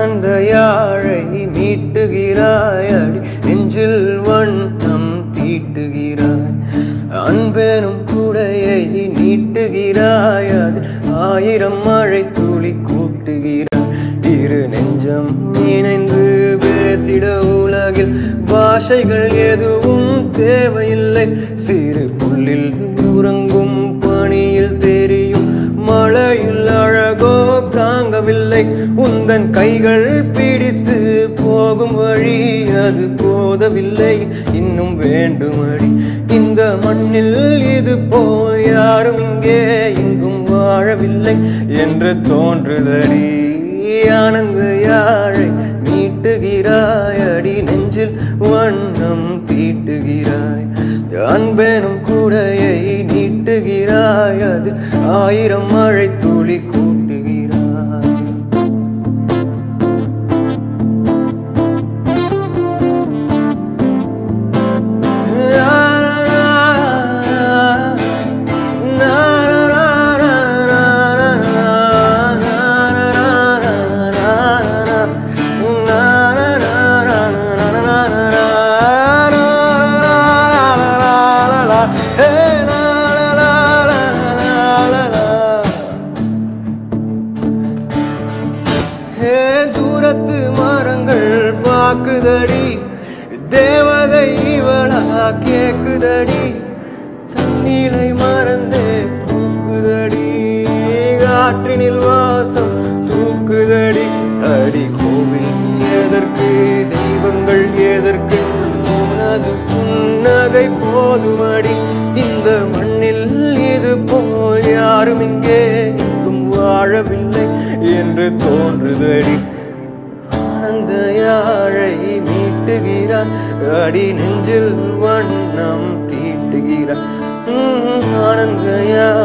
ஆனந்த யாழை மீட்டுகிறாய் அடி நெஞ்சில் வண்ணம் தீட்டுகிறாய் அன்பெனும் குடையை நீட்டுகிறாய் அது ஆயிரம் மழை துளி கூட்டுகிறாய் இரு நெஞ்சம் இணைந்து பேசிட உலகில் பாஷைகள் எதுவும் தேவையில்லை சிறு புல்லில் உறங்கும் பணியில் தெரியும் மழையில் அழகோ தாங்கவில்லை உந்தன் கைகள் பிடித்து போகும் வழி அது போதவில்லை இன்னும் வேண்டுமடி இந்த மண்ணில் இது போல் யாரும் இங்கே இங்கும் வாழவில்லை என்று தோன்றுதடி ஆனந்த யாழை மீட்டுகிறாய் அடி நெஞ்சில் வண்ணம் தீட்டுகிறாய் அன்பெனும் கூடையை நீட்டுகிறாய் அது ஆயிரம் மழை துளி கூட்டுகிறாய் ஹே தூரத்து மரங்கள் பாக்குதடி தேவதை இவளா கேக்குதடி தண்ணீரை மறந்தே பூக்குதடி காற்றினில் வாசம் தூக்குதடி அடி கோவில் எதற்கு தெய்வங்கள் எதற்கு உனது புன்னகை போதுமடி இந்த மண்ணில் இது போல் யாரும் இங்கே எங்கும் வாழவில்லை என்று தோன்றுதடி ஆனந்த யாழை மீட்டுகிறார் அடி நெஞ்சில் வண்ணம் தீட்டுகிறார் உம், ஆனந்த யாழை